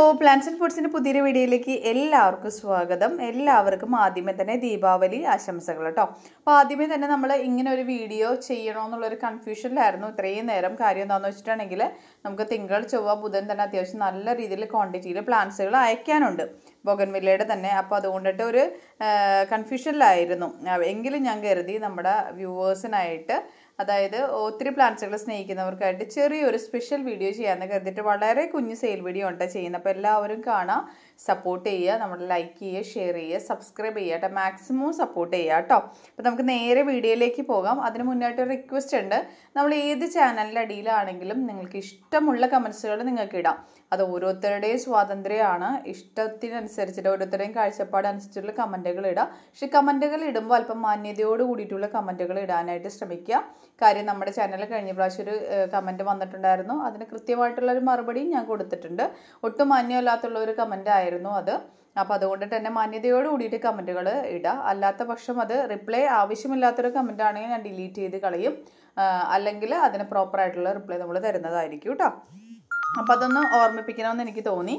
plants and ഫുഡ്സിന്റെ പുതിയൊരു വീഡിയോയിലേക്ക് എല്ലാവർക്കും സ്വാഗതം എല്ലാവർക്കും ആദ്യമേ തന്നെ ദീപാവലി ആശംസകൾ കേട്ടോ അപ്പോൾ ആദ്യമേ തന്നെ നമ്മൾ ഇങ്ങനെ ഒരു വീഡിയോ ചെയ്യണമെന്നുള്ളൊരു കൺഫ്യൂഷനിലായിരുന്നു ഇത്രയും നേരം കാര്യം എന്താണെന്ന് വെച്ചിട്ടുണ്ടെങ്കിൽ നമുക്ക് തിങ്കൾ ചൊവ്വ ബുധൻ തന്നെ അത്യാവശ്യം നല്ല രീതിയിൽ ക്വാണ്ടിറ്റിയിൽ പ്ലാന്റ്സുകൾ അയക്കാനുണ്ട് ബൊഗൻവില്ലയുടെ തന്നെ അപ്പോൾ അതുകൊണ്ടിട്ട് ഒരു കൺഫ്യൂഷനിലായിരുന്നു എങ്കിലും ഞാൻ കരുതി നമ്മുടെ വ്യൂവേഴ്സിനായിട്ട് അതായത് ഒത്തിരി പ്ലാന്റ്സുകൾ സ്നേഹിക്കുന്നവർക്കായിട്ട് ചെറിയൊരു സ്പെഷ്യൽ വീഡിയോ ചെയ്യാമെന്ന് കരുതിയിട്ട് വളരെ കുഞ്ഞ് സെയിൽ വീഡിയോ ഉണ്ട് ചെയ്യുന്നത് അപ്പോൾ എല്ലാവരും കാണാം സപ്പോർട്ട് ചെയ്യുക നമ്മൾ ലൈക്ക് ചെയ്യുക ഷെയർ ചെയ്യുക സബ്സ്ക്രൈബ് ചെയ്യുക കേട്ടോ മാക്സിമം സപ്പോർട്ട് ചെയ്യുക കേട്ടോ അപ്പോൾ നമുക്ക് നേരെ വീഡിയോയിലേക്ക് പോകാം അതിന് മുന്നായിട്ട് ഒരു റിക്വസ്റ്റ് ഉണ്ട് നമ്മൾ ഏത് ചാനലിൻ്റെ അടിയിലാണെങ്കിലും നിങ്ങൾക്ക് ഇഷ്ടമുള്ള കമൻസുകൾ നിങ്ങൾക്ക് ഇടാം അത് ഓരോരുത്തരുടെയും സ്വാതന്ത്ര്യമാണ് ഇഷ്ടത്തിനനുസരിച്ചിട്ട് ഓരോരുത്തരുടെയും കാഴ്ചപ്പാട് അനുസരിച്ചുള്ള കമൻറ്റുകൾ ഇടാം പക്ഷെ കമൻറ്റുകൾ ഇടുമ്പോൾ അല്പം മാന്യതയോട് കൂടിയിട്ടുള്ള കമൻറ്റുകൾ ഇടാനായിട്ട് ശ്രമിക്കുക കാര്യം നമ്മുടെ ചാനലിൽ കഴിഞ്ഞ പ്രാവശ്യം ഒരു കമൻറ്റ് വന്നിട്ടുണ്ടായിരുന്നു അതിന് കൃത്യമായിട്ടുള്ള ഒരു മറുപടിയും ഞാൻ കൊടുത്തിട്ടുണ്ട് ഒട്ടും മാന്യമല്ലാത്തുള്ള ഒരു കമൻ്റ് ആയിരുന്നു അത് അപ്പോൾ അതുകൊണ്ട് തന്നെ മാന്യതയോട് കൂടിയിട്ട് കമൻറ്റുകൾ ഇടുക അല്ലാത്ത പക്ഷം അത് റിപ്ലൈ ആവശ്യമില്ലാത്തൊരു കമൻ്റ് ആണെങ്കിൽ ഞാൻ ഡിലീറ്റ് ചെയ്ത് കളയും അല്ലെങ്കിൽ അതിന് പ്രോപ്പറായിട്ടുള്ള റിപ്ലൈ നമ്മൾ തരുന്നതായിരിക്കും കേട്ടോ അപ്പോൾ അതൊന്ന് ഓർമ്മിപ്പിക്കണമെന്ന് എനിക്ക് തോന്നി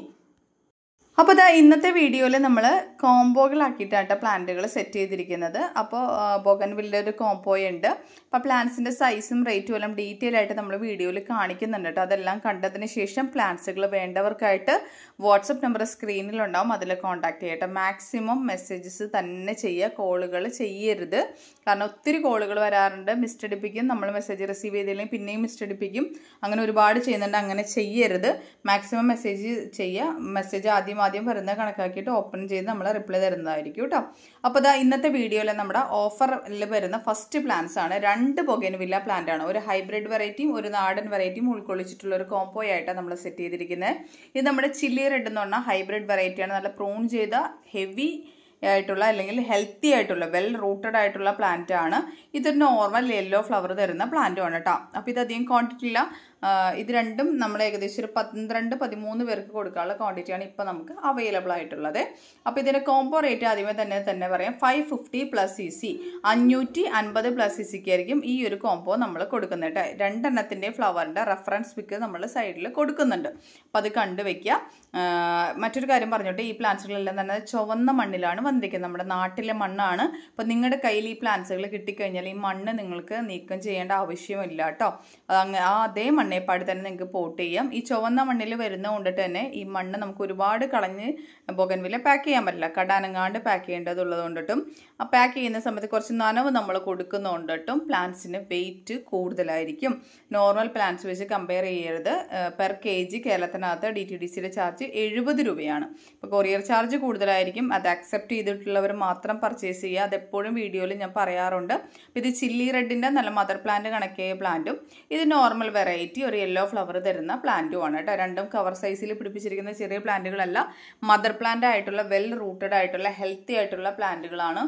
അപ്പോൾ ഇതാ ഇന്നത്തെ വീഡിയോയിൽ നമ്മൾ കോംബോകളാക്കിയിട്ടാണ് പ്ലാന്റുകൾ സെറ്റ് ചെയ്തിരിക്കുന്നത് അപ്പോൾ ബൊഗൻവില്ലിൻ്റെ ഒരു കോംബോയുണ്ട് അപ്പോൾ പ്ലാന്റ്സിൻ്റെ സൈസും റേറ്റും എല്ലാം ഡീറ്റെയിൽ ആയിട്ട് നമ്മൾ വീഡിയോയിൽ കാണിക്കുന്നുണ്ട് കേട്ടോ അതെല്ലാം കണ്ടതിന് ശേഷം പ്ലാന്റ്സുകൾ വേണ്ടവർക്കായിട്ട് വാട്സപ്പ് നമ്പർ സ്ക്രീനിലുണ്ടാവും അതിൽ കോൺടാക്ട് ചെയ്യട്ടെ മാക്സിമം മെസ്സേജസ് തന്നെ ചെയ്യുക കോളുകൾ ചെയ്യരുത് കാരണം ഒത്തിരി കോളുകൾ വരാറുണ്ട് മിസ്റ്റഡിപ്പിക്കും നമ്മൾ മെസ്സേജ് റിസീവ് ചെയ്തില്ലെങ്കിൽ പിന്നെയും മിസ്റ്റഡിപ്പിക്കും അങ്ങനെ ഒരുപാട് ചെയ്യുന്നുണ്ട് അങ്ങനെ ചെയ്യരുത് മാക്സിമം മെസ്സേജ് ചെയ്യുക മെസ്സേജ് ആദ്യം ആദ്യം വരുന്നത് കണക്കാക്കിയിട്ട് ഓപ്പൺ ചെയ്ത് നമ്മൾ റിപ്ലൈ തരുന്നതായിരിക്കും കേട്ടോ അപ്പോൾ ഇതാ ഇന്നത്തെ വീഡിയോയിൽ നമ്മുടെ ഓഫറിൽ വരുന്ന ഫസ്റ്റ് പ്ലാന്റ്സ് ആണ് രണ്ട് ബൊഗൈൻവില്ല പ്ലാന്റ് ആണ് ഒരു ഹൈബ്രിഡ് വെറൈറ്റിയും ഒരു നാടൻ വെറൈറ്റിയും ഉൾക്കൊള്ളിച്ചിട്ടുള്ള ഒരു കോംബോ ആയിട്ടാണ് നമ്മൾ സെറ്റ് ചെയ്തിരിക്കുന്നത് ഇത് നമ്മുടെ ചില്ലി റെഡ് എന്ന് പറഞ്ഞാൽ ഹൈബ്രിഡ് വെറൈറ്റിയാണ് നല്ല പ്രൂൺ ചെയ്ത ഹെവി ആയിട്ടുള്ള അല്ലെങ്കിൽ ഹെൽത്തി ആയിട്ടുള്ള വെൽ റൂട്ടഡ് ആയിട്ടുള്ള പ്ലാന്റ് ആണ് ഇതൊരു നോർമൽ യെല്ലോ ഫ്ലവർ തരുന്ന പ്ലാന്റും ആണ് കേട്ടോ അപ്പോൾ ഇത് അധികം ക്വാണ്ടിറ്റി ഇല്ല ഇത് രണ്ടും നമ്മൾ ഏകദേശം ഒരു പന്ത്രണ്ട് പതിമൂന്ന് പേർക്ക് കൊടുക്കാനുള്ള ക്വാണ്ടിറ്റിയാണ് ഇപ്പോൾ നമുക്ക് അവൈലബിൾ ആയിട്ടുള്ളത് അപ്പോൾ ഇതിൻ്റെ കോംബോ റേറ്റ് ആദ്യമേ തന്നെ തന്നെ പറയാം five fifty plus C C അഞ്ഞൂറ്റി അൻപത് പ്ലസ് സി സിക്ക് ആയിരിക്കും ഈ ഒരു കോംബോ നമ്മൾ കൊടുക്കുന്നത് കേട്ടോ രണ്ടെണ്ണത്തിൻ്റെ ഫ്ലവറിൻ്റെ റെഫറൻസ് പിക്ക് നമ്മൾ സൈഡിൽ കൊടുക്കുന്നുണ്ട് അപ്പോൾ അത് കണ്ടു വെക്കുക മറ്റൊരു കാര്യം പറഞ്ഞോട്ടെ ഈ പ്ലാന്റ്സുകളെല്ലാം തന്നെ ചുവന്ന മണ്ണിലാണ് വന്നിരിക്കുന്നത് നമ്മുടെ നാട്ടിലെ മണ്ണാണ് അപ്പോൾ നിങ്ങളുടെ കയ്യിൽ ഈ പ്ലാന്റ്സുകൾ കിട്ടിക്കഴിഞ്ഞാൽ ഈ മണ്ണ് നിങ്ങൾക്ക് നീക്കം ചെയ്യേണ്ട ആവശ്യമില്ല കേട്ടോ അങ്ങ് ആ അതേ മണ്ണേപ്പാട് തന്നെ നിങ്ങൾക്ക് പോട്ട് ചെയ്യാം ഈ ചുവന്ന മണ്ണിൽ വരുന്ന കൊണ്ടിട്ട് തന്നെ ഈ മണ്ണ് നമുക്ക് ഒരുപാട് കളഞ്ഞ് ബൊഗൻവില്ല പാക്ക് ചെയ്യാൻ പറ്റില്ല കടാനങ്ങാണ്ട് പാക്ക് ചെയ്യേണ്ടതുള്ളത് കൊണ്ടിട്ടും ആ പാക്ക് ചെയ്യുന്ന സമയത്ത് കുറച്ച് നനവ് നമ്മൾ കൊടുക്കുന്നതുകൊണ്ടിട്ടും പ്ലാന്റ്സിന് വെയിറ്റ് കൂടുതലായിരിക്കും നോർമൽ പ്ലാന്റ്സ് വെച്ച് കമ്പയർ ചെയ്യരുത് പെർ കെ ജി കേരളത്തിനകത്ത് ഡി ടി ഡി സിയുടെ ചാർജ് എഴുപത് രൂപയാണ് ഇപ്പോൾ കൊറിയർ ചാർജ് കൂടുതലായിരിക്കും അത് അക്സെപ്റ്റ് ചെയ്തിട്ടുള്ളവർ മാത്രം പർച്ചേസ് ചെയ്യുക അതെപ്പോഴും വീഡിയോയിൽ ഞാൻ പറയാറുണ്ട് ഇത് ചില്ലി റെഡിൻ്റെ നല്ല മദർ പ്ലാന്റ് കണക്കിയ പ്ലാന്റും ഇത് നോർമൽ വെറൈറ്റി ഒരു യെല്ലോ ഫ്ലവർ തരുന്ന പ്ലാന്റുമാണ് കേട്ടോ രണ്ടും കവർ സൈസിൽ പിടിപ്പിച്ചിരിക്കുന്ന ചെറിയ പ്ലാന്റുകളല്ല മദർ പ്ലാന്റ് ആയിട്ടുള്ള വെൽ റൂട്ടഡ് ആയിട്ടുള്ള ഹെൽത്തി ആയിട്ടുള്ള പ്ലാന്റുകളാണ്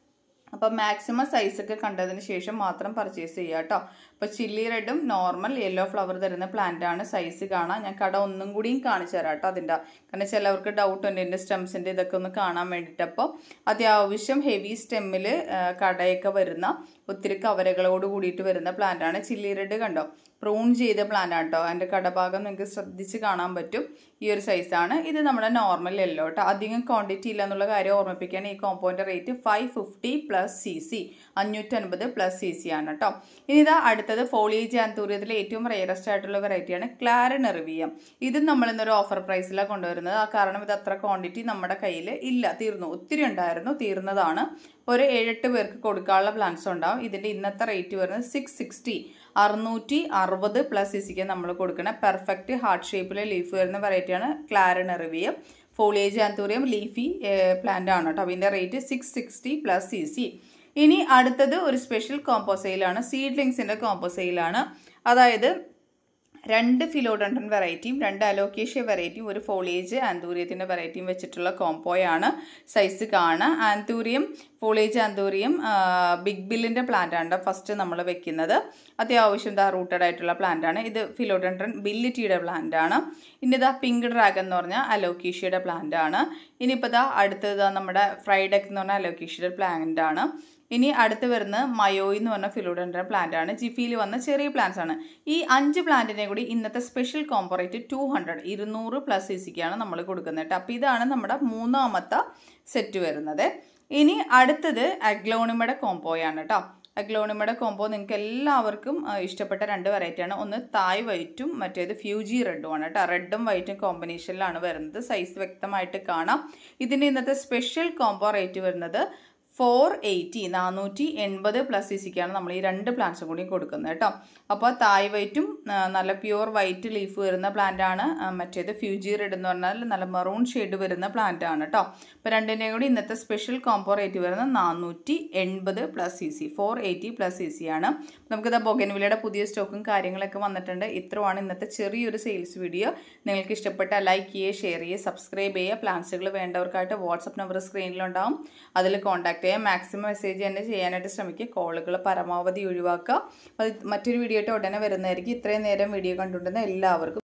അപ്പം മാക്സിമം സൈസൊക്കെ കണ്ടതിന് ശേഷം മാത്രം പർച്ചേസ് ചെയ്യുക കേട്ടോ അപ്പോൾ ചില്ലി റെഡും നോർമൽ യെല്ലോ ഫ്ലവർ തരുന്ന പ്ലാന്റ് ആണ് സൈസ് കാണാം ഞാൻ കട ഒന്നും കൂടിയും കാണിച്ചു തരാം കേട്ടോ അതിൻ്റെ കാരണം ചിലവർക്ക് ഡൗട്ട് ഉണ്ട് എൻ്റെ സ്റ്റെംസിൻ്റെ ഇതൊക്കെ ഒന്ന് കാണാൻ വേണ്ടിയിട്ട് അപ്പോൾ അത്യാവശ്യം ഹെവി സ്റ്റെമ്മിൽ കടയൊക്കെ വരുന്ന ഒത്തിരി കവരകളോട് കൂടിയിട്ട് വരുന്ന പ്ലാന്റ് ആണ് ചില്ലി റെഡ് കണ്ടോ പ്രൂൺ ചെയ്ത പ്ലാന്റ് ആണ് കേട്ടോ അതിൻ്റെ കടഭാഗം നിങ്ങൾക്ക് ശ്രദ്ധിച്ച് കാണാൻ പറ്റും ഈ ഒരു സൈസാണ് ഇത് നമ്മുടെ നോർമൽ യെല്ലോ കേട്ടോ അധികം ക്വാണ്ടിറ്റി ഇല്ല എന്നുള്ള കാര്യം ഓർമ്മിപ്പിക്കാൻ ഈ കോമ്പോൻ്റെ rate five fifty plus C C അഞ്ഞൂറ്റൻപത് പ്ലസ് സി സി ആണ് കേട്ടോ ഇനി ഇതാ അടുത്തത് ഫോളിയേജ് ആന്തൂര്യത്തിലെ ഏറ്റവും റയറസ്റ്റ് ആയിട്ടുള്ള വെറൈറ്റിയാണ് ക്ലാരനെറിവിയം ഇത് നമ്മൾ ഇന്നൊരു ഓഫർ പ്രൈസിലാണ് കൊണ്ടുവരുന്നത് ആ കാരണം ഇത് അത്ര ക്വാണ്ടിറ്റി നമ്മുടെ കയ്യിൽ ഇല്ല തീർന്നു ഒത്തിരി ഉണ്ടായിരുന്നു തീർന്നതാണ് ഒരു ഏഴെട്ട് പേർക്ക് കൊടുക്കാനുള്ള പ്ലാൻസ് ഉണ്ടാവും ഇതിൻ്റെ ഇന്നത്തെ റേറ്റ് വരുന്നത് സിക്സ് സിക്സ്റ്റി അറുന്നൂറ്റി അറുപത് പ്ലസ് സിസിക്ക് നമ്മൾ കൊടുക്കുന്ന പെർഫെക്റ്റ് ഹാർട്ട് ഷേപ്പിലെ ലീഫ് വരുന്ന വെറൈറ്റിയാണ് clarinervium foliage anthurium leafy plant ആണ് കേട്ടോ അതിൻ്റെ rate six sixty plus C C ഇനി അടുത്തത് ഒരു സ്പെഷ്യൽ കോമ്പോസെയിലാണ് സീഡ്ലിങ്സിൻ്റെ കോമ്പോസെയിലാണ് അതായത് രണ്ട് ഫിലോഡണ്ടൻ വെറൈറ്റിയും രണ്ട് അലോക്കേഷ്യ വെറൈറ്റിയും ഒരു ഫോളിയേജ് ആന്തൂരിയത്തിൻ്റെ വെറൈറ്റിയും വെച്ചിട്ടുള്ള കോംബോയാണ് സൈസ് കാണുക ആന്തൂരിയം ഫോളിയേജ് ആന്തൂരിയം ബിഗ് ബില്ലിൻ്റെ പ്ലാന്റ് ആണ് ഫസ്റ്റ് നമ്മൾ വെക്കുന്നത് അത്യാവശ്യം ഇതാ റൂട്ടഡ് ആയിട്ടുള്ള പ്ലാന്റ് ആണ് ഇത് ഫിലോഡൻഡ്രൻ ബില്ലിറ്റിയുടെ പ്ലാന്റ് ആണ് ഇനി ഇതാ പിങ്ക് ഡ്രാഗൺ എന്ന് പറഞ്ഞാൽ അലോക്കീഷ്യയുടെ പ്ലാന്റ് ആണ് ഇനിയിപ്പോൾ ഇതാ അടുത്തത് നമ്മുടെ ഫ്രൈഡെക്ക് എന്ന് പറഞ്ഞാൽ അലോക്കീഷ്യയുടെ പ്ലാന്റ് ആണ് ഇനി അടുത്ത് വരുന്ന മയോയി എന്ന് പറഞ്ഞ ഫിലോഡൻഡ്രൻ പ്ലാന്റ് ആണ് ജിഫിയിൽ വന്ന ചെറിയ പ്ലാന്റ്സ് ആണ് ഈ അഞ്ച് പ്ലാന്റിനെ കൂടി ഇന്നത്തെ സ്പെഷ്യൽ കോമ്പോറേറ്റ് ടു ഹൺഡ്രഡ് ഇരുന്നൂറ് പ്ലസ് സി സിക്കാണ് നമ്മൾ കൊടുക്കുന്നത് കേട്ടോ അപ്പോൾ ഇതാണ് നമ്മുടെ മൂന്നാമത്തെ സെറ്റ് വരുന്നത് ഇനി അടുത്തത് അഗ്ലോണിമയുടെ കോംബോയാണ് കേട്ടോ അഗ്ലോണിമയുടെ കോംബോ നിങ്ങൾക്ക് എല്ലാവർക്കും ആ, ഇഷ്ടപ്പെട്ട രണ്ട് വെറൈറ്റിയാണ് ഒന്ന് തായ് വൈറ്റും മറ്റേത് ഫ്യൂജി റെഡും ആണ് കേട്ടോ റെഡും വൈറ്റും കോമ്പിനേഷനിലാണ് വരുന്നത് സൈസ് വ്യക്തമായിട്ട് കാണാം ഇതിൻ്റെ ഇന്നത്തെ സ്പെഷ്യൽ കോംബോ റേറ്റ് വരുന്നത് ഫോർ എയ്റ്റി നാനൂറ്റി എൺപത് പ്ലസ് സി സിക്കാണ് നമ്മൾ ഈ രണ്ട് പ്ലാന്റ്സും കൂടി കൊടുക്കുന്നത് കേട്ടോ അപ്പോൾ തായ് വൈറ്റും ആ, നല്ല പ്യുവർ വൈറ്റ് ലീഫ് വരുന്ന പ്ലാന്റ് ആണ് ആ, മറ്റേത് ഫ്യൂജി റെഡ് എന്ന് പറഞ്ഞാൽ നല്ല മെറൂൺ ഷെയ്ഡ് വരുന്ന പ്ലാന്റ് ആണ് കേട്ടോ അപ്പോൾ രണ്ടിൻ്റെയും കൂടി ഇന്നത്തെ സ്പെഷ്യൽ കോംബോ റേറ്റ് വരുന്നത് നാനൂറ്റി എൺപത് plus C C four eighty plus C C ആണ് നമുക്കിത് ബൊഗൻവിലയുടെ പുതിയ സ്റ്റോക്കും കാര്യങ്ങളൊക്കെ വന്നിട്ടുണ്ട് ഇത്രയാണ് ഇന്നത്തെ ചെറിയൊരു സെയിൽസ് വീഡിയോ നിങ്ങൾക്ക് ഇഷ്ടപ്പെട്ട ലൈക്ക് ചെയ്യുക ഷെയർ ചെയ്യുക സബ്സ്ക്രൈബ് ചെയ്യുക പ്ലാൻസുകൾ വേണ്ടവർക്കായിട്ട് വാട്സപ്പ് നമ്പർ സ്ക്രീനിലുണ്ടാവും അതിൽ കോൺടാക്ട് ചെയ്യുക മാക്സിമം മെസ്സേജ് തന്നെ ചെയ്യാനായിട്ട് ശ്രമിക്കുക കോളുകൾ പരമാവധി ഒഴിവാക്കുക അത് മറ്റൊരു വീഡിയോ ആയിട്ട് ഉടനെ വരുന്നതായിരിക്കും ഇത്രയും നേരം വീഡിയോ കണ്ടുകൊണ്ടിരുന്ന എല്ലാവർക്കും